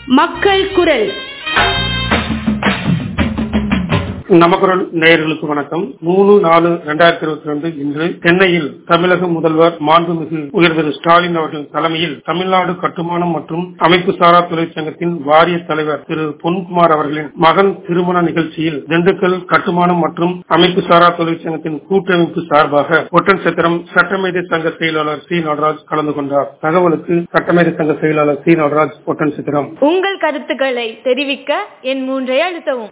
மக்கள் குரல் நமக்குரல் நேயர்களுக்கு வணக்கம் மூணு நாலு இரண்டாயிரத்தி இருபத்தி ரெண்டு இன்று சென்னையில் தமிழக முதல்வர் மாண்புமிகு உயர் திரு ஸ்டாலின் அவர்கள் தலைமையில் தமிழ்நாடு கட்டுமானம் மற்றும் அமைப்பு சாரா தொழிற்சங்கத்தின் வாரிய தலைவர் திரு பொன்குமார் அவர்களின் மகன் திருமண நிகழ்ச்சியில் திண்டுக்கல் கட்டுமானம் மற்றும் அமைப்பு சாரா தொழிற்சங்கத்தின் கூட்டமைப்பு சார்பாக ஒட்டன் சத்திரம் சட்டமேதை சங்க செயலாளர் சி நடராஜ் கலந்து கொண்டார் தகவலுக்கு சட்டமேதை சங்க செயலாளர் சி நடராஜ் ஒட்டன் சித்திரம் உங்கள் கருத்துக்களை தெரிவிக்க என் மூன்றை அழுத்தவும்